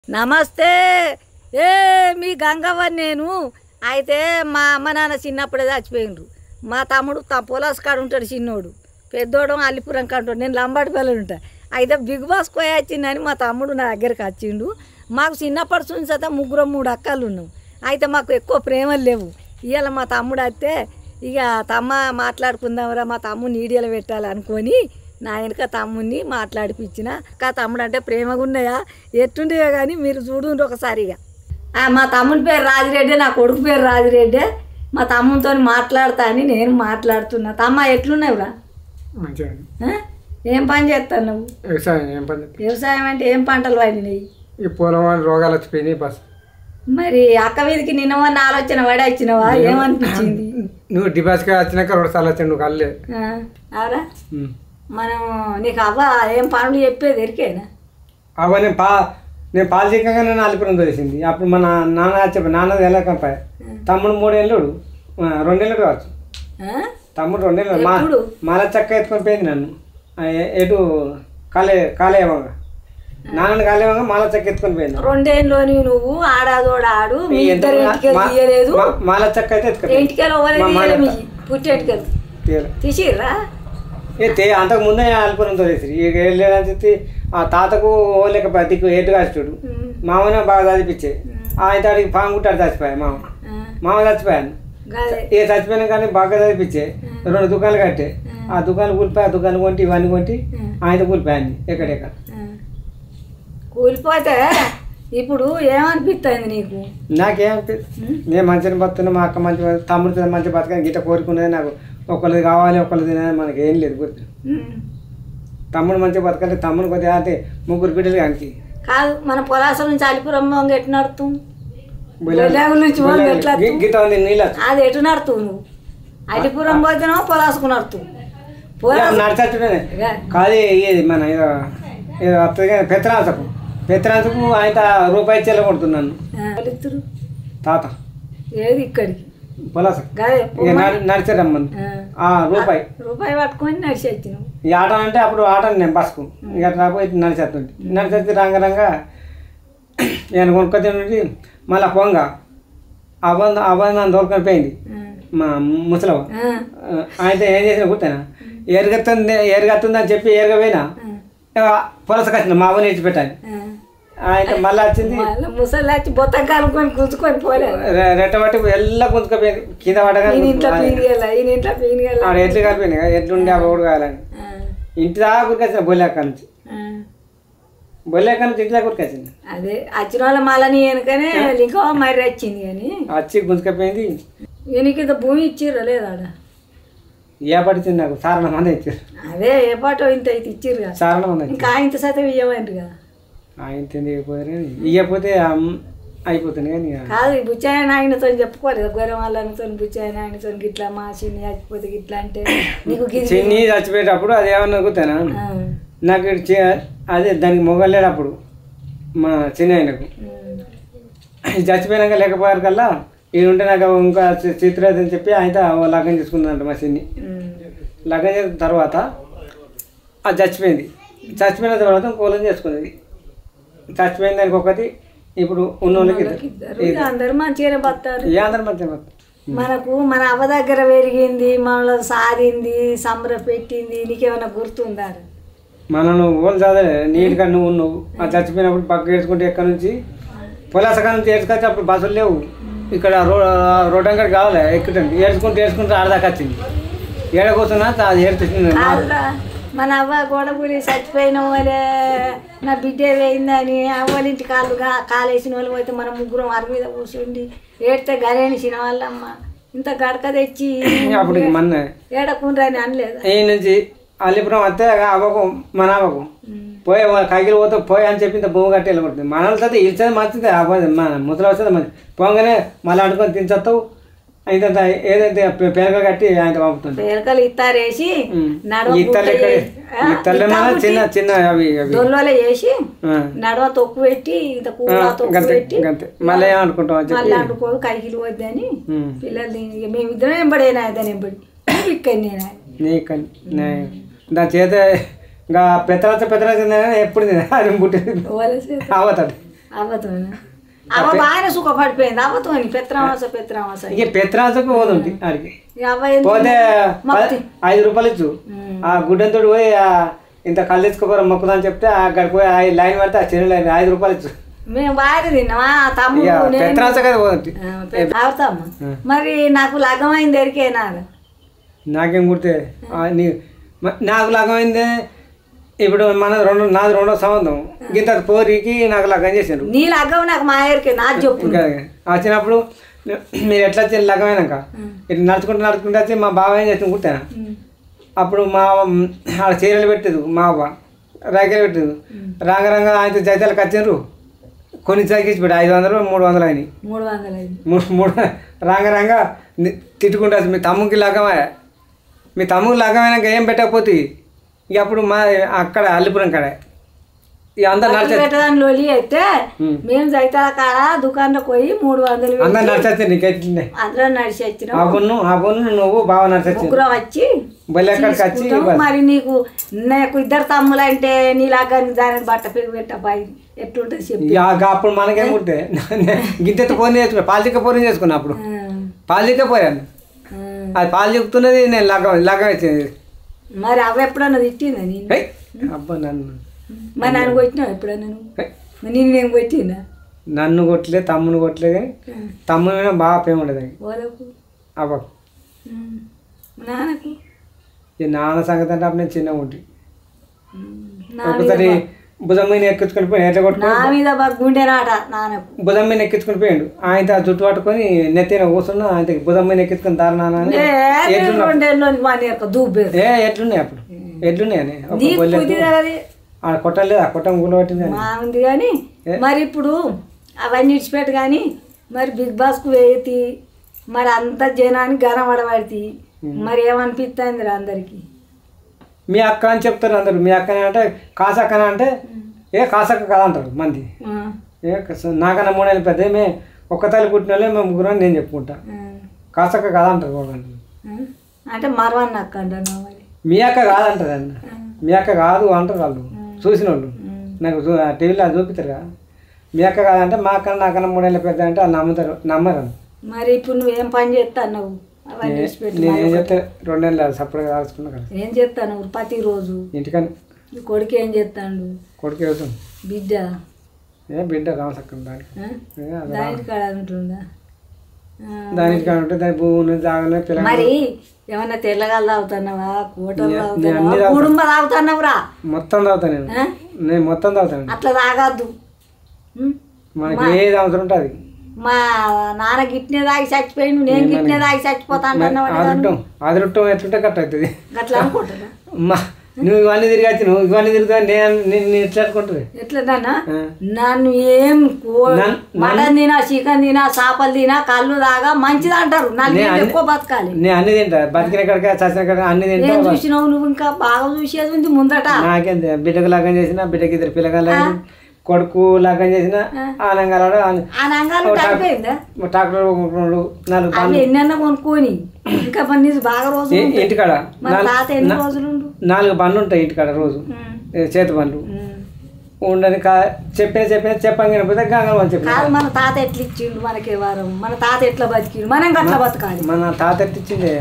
నమస్తే ఏ మీ గంగవ్వ నేను అయితే మా అమ్మ నాన్న చిన్నప్పుడే చచ్చిపోయిండ్రు మా తమ్ముడు త పొలాస్ కాడ ఉంటాడు చిన్నోడు పెద్దోడు అల్లిపురం కాడు నేను లంబాడి పిల్లలు ఉంటా అయితే బిగ్ బాస్ పోయి వచ్చిందని మా తమ్ముడు నా దగ్గరికి వచ్చిండు మాకు చిన్నప్పటి నుంచి అయితే ముగ్గురు మూడు అక్కలు ఉన్నాం అయితే మాకు ఎక్కువ ప్రేమలు లేవు ఇవాళ మా తమ్ముడు అయితే ఇక తమ్మ మాట్లాడుకుందాంరా మా తమ్ముని ఈడియలు పెట్టాలి అనుకొని నా వెనక తమ్ముడిని మాట్లాడిపించిన కా తమ్ముడు అంటే ప్రేమగా ఉన్నాయా ఎట్టుండేవో కానీ మీరు చూడండి ఒకసారిగా ఆ, మా తమ్ముని పేరు రాజిరెడ్డి నా కొడుకు పేరు రాజిరెడ్డి మా తమ్మునితో మాట్లాడతా అని నేను మాట్లాడుతున్నా తమ్మ ఎట్లున్నావురా మంచిగా ఆ? ఏం పని చేస్తావు నువ్వు వ్యవసాయం ఏం పని వ్యవసాయం అంటే ఏం పంటలు పండినాయి ఈ పొలం వాళ్ళు రోగాలు వచ్చిపోయినాయి బస్ మరి అక్క మీదకి నిన్న మొన్న ఆలోచన పడి వచ్చినావా ఏమనిపించింది నువ్వు డిపాజిట్గా వచ్చినాక రెండు సార్లు వచ్చాను నువ్వు కళ్ళే ఆ, అవునా మనం నీకు అవ్వ ఏం పనులు చెప్పేది ఎరికేనా అవ్వ నేను పా నేను పాలు చిక్కగా నేను అల్లిపురం తెలిసింది అప్పుడు మన నాన్న చెప్ప నాన్న వెళ్ళకంపాయ తమ్ముడు మూడేళ్ళు రెండేళ్ళు కావచ్చు ఆ? తమ్ముడు రెండేళ్ళు మా ఎప్పుడు? మాల చక్క ఎత్తుకొని పోయింది నన్ను ఆ, ఎ- ఎటు కాలే కాలేవంగా నాన్నని కాలేవంగా మాల చక్క ఎత్తుకొని పోయింది రెండేళ్ళలోని నువ్వు ఆడాదోడ ఆడు మీ ఎంత- ఇద్దరు ఇంటికి మా- తీయలేదు మా- మాల చక్క అయితే ఎత్తుకొని ఇంటికెళ్ళి మా ఎవరైనా మాల తీయలే మీ చక్క. పుట్టేటికెళ్ళి తీయలే. తీసిర్రా ఏ తే అంతకు ముందే అల్పురంతో చేసి ఇక వెళ్ళేదని చెప్పి ఆ తాతకు ఓలేక దిక్కు ఏటు కాస్తాడు మామనే బాగా చదివించే ఆయన తాడికి పాము కుట్టాడు చచ్చిపోయా మామ మామ చచ్చిపోయాను గదే ఇక చచ్చిపోయినా కానీ బాగా చదివించే రెండు దుకాణాలు కట్టే ఆ దుకాణం కూలిపోయి ఆ దుకాణం కొంటి ఇవన్నీ కొంటి ఆయన కూలిపోయాను ఎక్కడెక్కడ ఆ. కూలిపోతే ఇప్పుడు ఏమనిపిస్తుంది నీకు నాకేం నేను మంచిగా బతున్నా మా అక్క మంచి తమ్ముడితో మంచి బతకని గిట్ట కోరుకునేది నాకు ఒకళ్ళది కావాలి ఒకళ్ళది తినాలి మనకి ఏం లేదు గుర్తు ఉమ్. తమ్ముడు మంచిగా బతకాలి తమ్ముడు కొద్దిగా అంటే ముగ్గురు బిడ్డలు కానీ కాదు మన పొలాసం నుంచి అలిపురం వంగ ఎటు నడుతూ బొల్లాగుల నుంచి వంగ ఎట్లా వస్తావు? గీత ఉంది నీళ్ళు అది ఎటు నడుతూ నువ్వు అలిపురం పోతున్నావు పొలాసుకు నడుతూ పొలాసు నడిచట్టునే కాదు ఇది మన ఏదో ఏదో వస్తుంది కానీ పెత్తరాంచకు పెత్తరాంచకు ఆయన రూపాయి చెల్ల కొడుతున్నాను ఇద్దరు తాత ఏది ఇక్కడికి పొలాస గదే ఇక నడి- నడిచేరమ్మని ఆ. ఆ రూపాయి రూపాయి పట్టుకొని నడిచి వచ్చినావు ఈ ఆట అంటే అప్పుడు ఆట నేను బస్కు ఇక రాబోయి నడిచేస్తుంటే నడిచేస్తే రంగ రంగ నేను కొనుక్కొని నుండి మళ్ళీ పొంగ అబంధ అబంధం దొరకని పోయింది మా ముసలవ ఆయనతో ఏం చేసిన కూర్చానా ఎరగత్తుంది ఎరగత్తుంది అని చెప్పి ఎరగపోయినా పొలసకు వచ్చిన మా అవని ఇచ్చిపెట్టాను ఆయన మళ్ళీ వచ్చింది మళ్ళీ ముసలి వచ్చి బొత్తం కలుపుకొని గుంజుకొని పోలేదు రె- రెట్టబట్టి ఎల్ల గుంతుకపోయింది కింద పడగా ఈయన ఇంట్లో పీనిగల ఈయన ఇంట్లో పీనిగల ఆడ ఎట్లు కలిపోయింది కదా ఎట్లుండి అవి కూడా కావాలని ఇంటి దాకా కురికొచ్చిన బొల్లేక నుంచి బొల్లేక నుంచి ఇంటి దాకా కురికొచ్చింది అదే వచ్చిన వాళ్ళ మళ్ళీ వెనుకనే ఇంకో మరి వచ్చింది కానీ వచ్చి గుంతుకపోయింది ఈయనకి ఇంత భూమి ఇచ్చిర్రా లేదా ఆడ ఏ పడిచింది నాకు సారణ మంది ఇచ్చారు అదే ఏ పాటో ఇంత అయితే ఇచ్చిర్రు కదా సారణ మంది ఇచ్చారు ఇంకా ఇంత శాతం ఇవ్వమంటు కదా ఆయన తిండి ఇవ్వకపోయారు కానీ ఇవ్వకపోతే అమ్- అయిపోతుంది కానీ ఇక కాదు ఈ బుచ్చాయన ఆయనతో చెప్పుకోలేదు గొర్రె వాళ్ళతో బుచ్చాయన ఆయనతో గిట్లా మా చిన్ని చచ్చిపోతే గిట్లా అంటే నీకు గిది చిన్ని చచ్చిపోయేటప్పుడు అది ఏమన్నా గుర్తానా ఆ, నాకు ఇటు చే- అదే దానికి మొగలేడు అప్పుడు మా చిన్న ఆయనకు ఉమ్, ఇది చచ్చిపోయినాక లేకపోయారు కల్లా ఈయన ఉంటే నాకు ఇంకా చి- చిత్ర అని చెప్పి ఆయన ఓ లగ్నం చేసుకుందంట మా చిన్ని ఉమ్, లగ్నం చేసిన తర్వాత అది చచ్చిపోయింది చచ్చిపోయిన తర్వాత కోలం చేసుకున్నది చచ్చిపోయిన దానికి ఒకటి ఇప్పుడు ఉన్న వాళ్ళకి ఇద్దరు. ఇద్దరు ఇక అందరూ మంచిగానే బతారు ఏ అందరం మధ్య మనకు మన అవ్వ దగ్గర పెరిగింది మనలో సాధింది సంబర పెట్టింది నీకేమైనా గుర్తుందా మనం నువ్వు ఓన్ చదవలే నీట్గా నువ్వు నువ్వు ఆ చచ్చిపోయినప్పుడు పక్క ఏడ్చుకుంటే ఎక్కడి నుంచి పొలాసక నుంచి ఏడ్చుకొచ్చి అప్పుడు బస్సులు లేవు ఇక్కడ రో రోడ్ అంగడి కావాలి ఎక్కుతుంది ఏడ్చుకుంటూ ఏడ్చుకుంటూ ఆడదాకా వచ్చింది ఏడ కూర్చున్నా అది ఏడుతుంది కాదురా, మన అవ్వ గోడపూడి చచ్చిపోయిన వాళ్ళే నా బిడ్డ వేయిందని అవ్వల ఇంటి కాళ్ళు గా- కాలేసిన వాళ్ళు పోతే మన ముగ్గురం అరు మీద కూర్చుండి ఏడితే గరేనిసిన వాళ్ళమ్మ ఇంత గడక తెచ్చి అప్పుడు ఇంక మన ఏడకుండ్రా అని అనలేదు ఈ నుంచి అల్లిపురం వస్తే అవ్వకు మన అవ్వకు పోయి కైకిలు పోతే పోయి అని చెప్పి ఇంత భూమి కట్టి వెళ్ళబడుతుంది మన వాళ్ళతో ఇచ్చేది మంచిది అవ్వదు మన ముసలి వస్తుంది మంచి పోగానే మళ్ళీ అడుకొని తినచేస్తావు ఇంత ఏదైతే పేరుగా కట్టి ఆయన పంపుతుంది పేరకలు ఇత్తారేసి నడవ ఇత్తలు గుట్ట ఎక్కడ ఏ- ఆ, ఇత్తలే ఇత్తా మన గుట్టి చిన్న చిన్న అవి అవి దొల్లోలే చేసి ఆ, నడవ తొక్కు పెట్టి ఇంత ఆ, కూర తొక్కు గంతే పెట్టి గంతే మళ్ళీ ఏమనుకుంటాం అని మళ్ళీ చెప్పి అంటుకోదు కైకిలు వద్దని ఉమ్. పిల్లలు దీని- ఇక మేమిద్దరం ఎంబడేనా దాని ఎంబడి ఇక్కడ నేను నీకు నే- దాని చేత ఇంకా పెత్తరచ్చ పెత్తరచ్చ ఎప్పుడు తినా అది పుట్టింది వలసే అవతాడు అవ్వతోనా అవ్వ బాగానే సుఖపడిపోయింది అవ్వతోని పెత్రామాస పెత్రామాస ఇక పెత్తరాజకు పోదుంటి ఆడికి ఈ అవ్వ ఎందుకు? పోతే మొక్కి. ప- ఐదు రూపాయలు ఇచ్చు ఉమ్. ఆ గుడ్డంతో పోయి ఆ ఇంత కళ్ళు తెచ్చుకోకరా మొక్కుదని చెప్తే అక్కడికి పోయి ఆ లైన్ పడితే ఆ చెరువు లైన్ ఐదు రూపాయలు ఇచ్చు మేము బాగా తిన్నామా తమ్ముడు ఇక నేను పెత్తరాజ కదా పోదుంటి ఆ, పెద్ద- ఆవుతామ్మా ఆ. మరి నాకు లగ్గమైంది ఎరికేనా నాకేం గుర్తే ఆ, నీ మ- నాకు లగ్గమైంది ఇప్పుడు మన రెండు నాది రెండో సంబంధం గింత పోరికి నాకు లగ్గం చేసిండ్రు నీ లగ్గం నాకు మా ఎరికే నాకు చెప్పు ఇంకా వచ్చినప్పుడు మీరు ఎట్లా వచ్చి లగ్గమైనాక ఇట్లా నడుచుకుంటూ నడుచుకుంటూ వచ్చి మా బావ ఏం చేస్తుంది కుట్టాను ఉమ్. అప్పుడు మా ఆడ చీరలు పెట్టదు మా అవ్వ రైకలు పెట్టదు రంగ రంగ ఆయన జైతాలకు వచ్చిండ్రు కొన్ని తగ్గించి పెట్టు ఐదు వందలు మూడు వందలు అయినాయి మూడు వందలు అయింది మూడు మూడు రంగ రంగ ని- తిట్టుకుంటా మీ తమ్ముకి లగ్గమే మీ తమ్ముకి లగ్గమైనాక ఏం పెట్టకపోతే ఇక అప్పుడు మా అక్కడ అల్లిపురం కాడ ఇక అందరు నడిచే పెట్టదాని లొలి అయితే ఉమ్. మేము జైతాల కాడ దుకాణంలోకి పోయి మూడు వందలు పెట్టి అందరు నడిచొచ్చింది నీకైతే అందరం నడిచి వచ్చినాం ఆ బొన్ను ఆ బొన్ను నువ్వు బాగా నడిచొచ్చింది ముగ్గురం వచ్చి బల్లెక్కడికి వచ్చి తీసుకుంటాం. మరి నీకు నాకు ఇద్దరు తమ్ములు అంటే నీ లాగా దానికి బట్ట పెరుగు పెట్టబాయి ఎట్లుంటుంది చెప్పి ఇక ఆ- అప్పుడు మనకేం కుడితే గింతెత్త పోనీ చేసుకున్నా పాలచిక్క పోనీ చేసుకున్నా అప్పుడు ఆ, పాలచిక్క పోయాను ఆ. అది పాలు చెప్తున్నది నేను లగ్గం లగ్గం వచ్చింది మరి అవి ఎప్పుడన్నా తిట్టిందా నేను హై! అబ్బా నన్ను మరి నన్ను కొట్టినావు ఎప్పుడన్నా నువ్వు హై! మరి నేను నేను కొట్టినా నన్ను కొట్టలే తమ్ముని కొట్టలే కానీ తమ్ముని మీద బాగా ప్రేమ ఉండదు ఓలకు అవ్వకు ఉమ్. నాన్నకు ఈ నాన్న సంగతి అంటే అప్పుడు నేను చిన్నగా ఉంటి ఉమ్. నా ఒకసారి భుజం మీద ఎక్కించుకొని పోయి ఎట్లా నా కొట్టుకొని మీద బాగా గుండె నాట నాన్నకు భుజం మీద ఎక్కించుకొని పోయాడు ఆయన ఆ జుట్టు పట్టుకొని నెత్తిన కూర్చున్నా ఆయన భుజం మీద ఎక్కించుకొని దారి నాన్న అని ఎట్లున్నా రెండేళ్ళలోని మా నేర్క దూబ్బేది ఏ ఎట్లున్నాయి అప్పుడు ఎట్లున్నాయి అని ఒక నీకు బొల్లె కుదిరే అది ఆడ కొట్టలేదు ఆ కొట్టం గుళ్ళు పట్టింది అని మా ఉంది కానీ మరి ఇప్పుడు అవన్నీ ఇడిచిపెట్టు కానీ మరి బిగ్ బాస్కు వేయతి మరి అంత జనానికి గనం పడబడితి మరి ఏమనిపిస్తుంది అందరికి మీ అక్క అని చెప్తారు అందరు మీ అక్కనే అంటే కాసక్కన అంటే ఏ కాసక్క కదా అంటారు మంది ఏ కస- నాకన్నా మూడేళ్ళు పెద్ద మే ఒక్క తల్లి పుట్టిన వాళ్ళే మేము ముగ్గురు అని నేను చెప్పుకుంటా కాసక్క కదా అంటారు ఒకళ్ళు. అంటే మరవన్న అక్క అంటున్నావు మరి మీ అక్క కాదంటారు అన్న మీ అక్క కాదు అంటారు వాళ్ళు చూసిన వాళ్ళు నాకు చూ- ఆ టీవీలో అది చూపిస్తారు కదా మీ అక్క కాదంటే మా అక్క నాకన్నా మూడేళ్ళ పెద్ద అంటే వాళ్ళు నమ్ముతారు నమ్మరు మరి ఇప్పుడు నువ్వేం పని చేస్తావు అవన్నీ ఇడిచిపెట్టి నేను ఏం చెప్తే రెండేళ్ళు సపరేట్గా రాసుకున్నా కదా ఏం చేస్తాను ప్రతిరోజు ఇంటికని నీ కొడుకు ఏం చేస్తాడు కొడుకు వెళ్తాం బిడ్డ ఏ బిడ్డ రామసక్కం దానికి ఆ? ఏ అది దానికి కాడ ఉంటుందా ఆ, దానికి కాడ ఉంటే దాని భూమి జాగానే పిల్లలు మరి ఏమన్నా తెల్లగాలు తాగుతున్నావా కూటలు నేను అన్ని తాగుతున్నావా తాగుతా. కుటుంబ తాగుతున్నావురా మొత్తం తాగుతాను నేను ఆ? నేను మొత్తం తాగుతాను అట్లా తాగద్దు ఉం? మనకి ఏది అవసరం ఉంటుంది మా నాన్న గిట్నే తాగి చచ్చిపోయిండు నేను గిట్నే తాగి చచ్చిపోతా అంటున్నావు ఆదిరటం ఆదిరటం ఎట్లుంటే కట్ అవుతుంది అట్లా అనుకుంటున్నా అమ్మా నువ్వు ఇవన్నీ తిరిగి వచ్చి నువ్వు ఇవన్నీ తిరుగుతా నేను నేను నేను ఎట్లా అనుకుంటుంది ఎట్లా నాన్న ఆ. నన్ను ఏం కో- నన్- మటన్ తినా చికెన్ తినా చేపలు తినా కళ్ళు తాగా మంచిది అంటారు నన్ను నేను అన్ని- ఎక్కువ బతకాలి నేను అన్ని తింటా బతికిన కాడికి చచ్చిన కాడికి అన్ని తింటా ఏం చూసినావు నువ్వు ఇంకా బాగా చూసేది ఉంది ముందట నాకేం తె- బిడ్డకు లగ్గం చేసిన బిడ్డకి ఇద్దరు పిల్లగాళ్ళు అయ్యింది. కొడుకు లగ్గం చేసిన ఆనంగాడు ఆ నంగాలు అయిపోయిందా ట్రాక్టర్ రెండు నాలుగు అవి ఎన్నెన్న కొనుక్కొని ఇంకా పని నీకు బాగా రోజులు ఇ- ఉంటాయి. ఇంటికాడ మరి తాత ఎన్ని రోజులు ఉండు నాలుగు బండ్లు ఉంటాయి ఇంటికాడ రోజు ఉం. ఏ చేతి బండ్లు ఉం. ఉండని కా చెప్పిన చెప్పిన చెప్పంగిన పోతే గంగమ్మ చెప్పిన కాదు మన తాత ఎట్లా ఇచ్చిండు మనకి వారం మన తాత ఎట్లా బతికిండు మనం గట్లా బతకాలి మన తాత ఎట్టిచ్చింది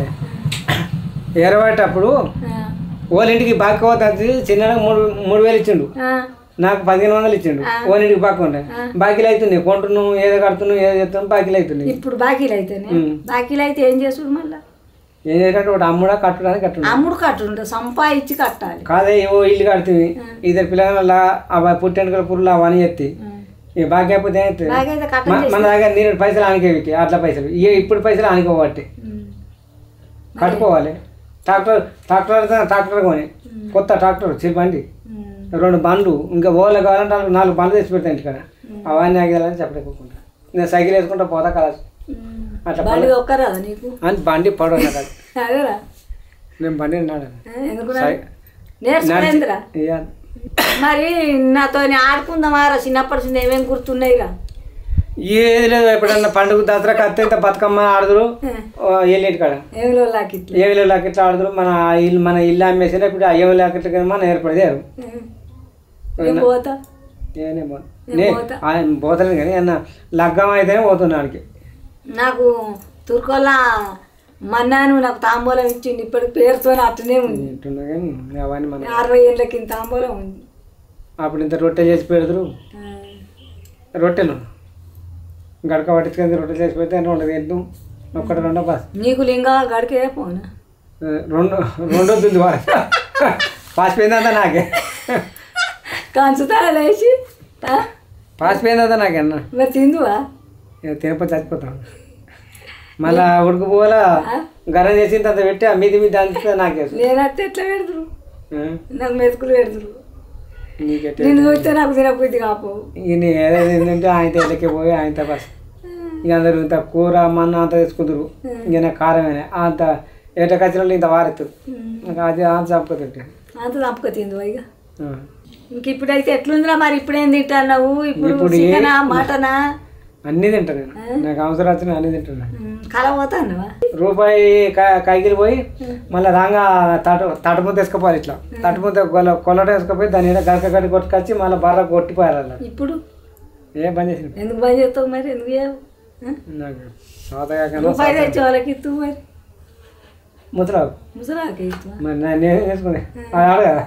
ఎరవేటప్పుడు ఆ, వాళ్ళ ఇంటికి బాగా పోతుంది చిన్న మూడు మూడు వేలు ఇచ్చిండు ఆ, నాకు పదిహేను వందలు ఇచ్చిండు వాళ్ళ ఇంటికి బాగా ఉంటాయి బాకీలు అవుతున్నాయి కొంటున్నావు ఏదో కడుతున్నావు ఏదో చెప్తున్నావు బాకీలు అవుతున్నాయి ఇప్పుడు బాకీలు అయితేనే ఉం. బాకీలు అయితే ఏం చేసుడు మళ్ళా ఏం చేసినట్టు ఒకటి అమ్ముడా కట్టడానికి కట్టుండు అమ్ముడు కట్టుండు సంపాదించి కట్టాలి కాదే ఓ ఇల్లు కడుతుంది ఇద్దరు పిల్లల ఆ పుట్టెంటుకల పురులు అవన్నీ ఎత్తి ఉం. ఇక బాకీ అయిపోతే ఏమవుతుంది? బాకైతే కట్ట మన మన దగ్గర నేను పైసలు ఆనికే పెట్టి అట్లా పైసలు ఇక ఇప్పుడు పైసలు ఆనుకోబట్టి ఉం. కట్టుకోవాలి ట్రాక్టర్ ట్రాక్టర్ ట్రాక్టర్ కొని కొత్త ట్రాక్టర్ చిరు బండి ఉం. రెండు బండ్లు ఇంకా ఓల కావాలంటే నాలుగు- నాలుగు బండ్లు తెచ్చి పెడతాను ఇంటికాడ అవన్నీ ఆగేయాలని చెప్పలేకుండా నేను సైకిల్ వేసుకుంటా పోతా కదా ఉం. అట్లా బండి ఒక్కరాదా నీకు అని బండి పడవ కాదు అదేరా నేను బండి నాడు ఆ, ఎందుకు నేర్చుకునేందిరా ఇక మరి నాతో ఆడుకుందామారా చిన్నప్పటి నుంచి ఏమేమి గుర్తున్నాయిరా ఏది లేదు ఎప్పుడన్నా పండుగ దసరాకి అత్తే ఇంత బతుకమ్మ ఆడుదురు వెళ్ళేటి కాడ ఏమి లోలాకి ఇట్లా ఏ విలువ లాకెట్లు ఆడుదురు మన ఇల్లు మన ఇల్లు అమ్మేసిన ఇప్పుడు అయ్యవ లాకెట్లు మన ఏర్పడేది ఏం పోతా ఏనేమో నే పోతా. ఆయన పోతలేదు కానీ అన్న లగ్గం అయితే పోతున్నాడికి నాకు తుర్కోలా మన్నాను నాకు తాంబూలం ఇచ్చింది ఇప్పటికి పేరుతో అట్లనే ఉంది వింటున్నా కానీ అవన్నీ మన అరవై ఏళ్ళకి ఇంత తాంబూలం ఉంది అప్పుడు ఇంత రొట్టె చేసి పెడతారు ఆ. రొట్టెలు గడక పట్టించుకొని రొట్టెలు చేసి పెడితే రెండు తింటాం ఒక్కటి రెండో పాస్ నీకు లింగా గడికే పోనా రెండు రెండో తుంది పాసిపోయిందంతా నాకే కంచుతా లేచి ఆ? పాసిపోయిందంతా నాకే అన్న మరి తిందువా ఇక తినపోతే చచ్చిపోతాం మళ్ళా ఉడుకుపోలా గరం చేసి ఇంత పెట్టి ఆ మీది మీద అంతా నాకే నేనైతే ఎట్లా పెడదురు నాకు మెతుకులు పెడదురు నీకెట్టే నిన్ను చూస్తే నాకు తినకపోతే కాపు ఇక నీ ఏదైతే ఏంటంటే ఆయన ఇళ్ళకి పోయి ఆయన బస్ ఇక అందరు ఇంత కూర మన్న అంత తెచ్చుకుందరు ఇక నాకు కారమేనే అంత ఏట కచ్చినట్లు ఇంత వారెత్తురు ఇంకా అది అంత చంపుతుంటే అంత తప్పక తిందువా ఇక ఇంక ఇప్పుడైతే ఎట్లుందిరా మరి ఇప్పుడేం తింటున్నావు ఇప్పుడు ఇప్పుడు ఏ- చికెనా మటనా అన్నీ తింటా నేను నాకు అవసరం వచ్చిన అన్నీ తింటున్నా కల పోతానువా రూపాయి కా- కైకిలి పోయి మళ్ళీ రాగా తట తటముద్ద వేసుకోపోవాలి ఇట్లా తటముద్ద కొల కొలట వేసుకపోయి దాని మీద గడక గడి కొట్టుకొచ్చి మళ్ళీ బర్ర కొట్టిపోయాలి అలా ఇప్పుడు ఏ పని చేసిన ఎందుకు బంద్ చేస్తావు మరి ఎందుకు చేయవు ఆ? నాకు సోతగా రూపాయి తెచ్చి వాళ్ళకి ఇస్తూ మరి ముసరావు ముసలాకి ఇస్తు మరి నేను నేను వేసుకునే అది ఆడు కదా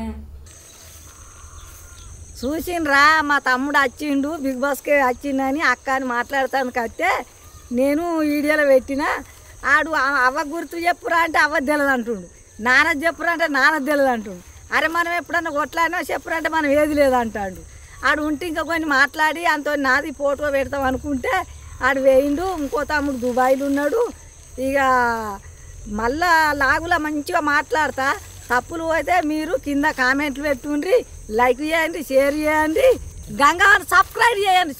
చూసిండ్రా మా తమ్ముడు వచ్చిండు బిగ్ బాస్కి వచ్చిండని అక్క అని మాట్లాడతాను కట్టే నేను వీడియోలో పెట్టిన ఆడు ఆ- అవ్వ గుర్తు చెప్పురా అంటే అవ్వ తెలియదు అంటుండు నాన్న చెప్పురా అంటే నాన్న తెలియదు అంటుండు అరే మనం ఎప్పుడన్నా కొట్లాడినా చెప్పురా అంటే మనం ఏది లేదు అంటాడు ఆడు ఉంటే ఇంకా కొన్ని మాట్లాడి అంత నాది ఫోటో పెడతాం అనుకుంటే ఆడు వేయిండు ఇంకో తమ్ముడు దుబాయ్లో ఉన్నాడు ఇక మళ్ళా లాగులా మంచిగా మాట్లాడతా తప్పులు అయితే మీరు కింద కామెంట్లు పెట్టుండ్రి లైక్ చేయండి షేర్ చేయండి గంగా సబ్స్క్రైబ్ చేయండి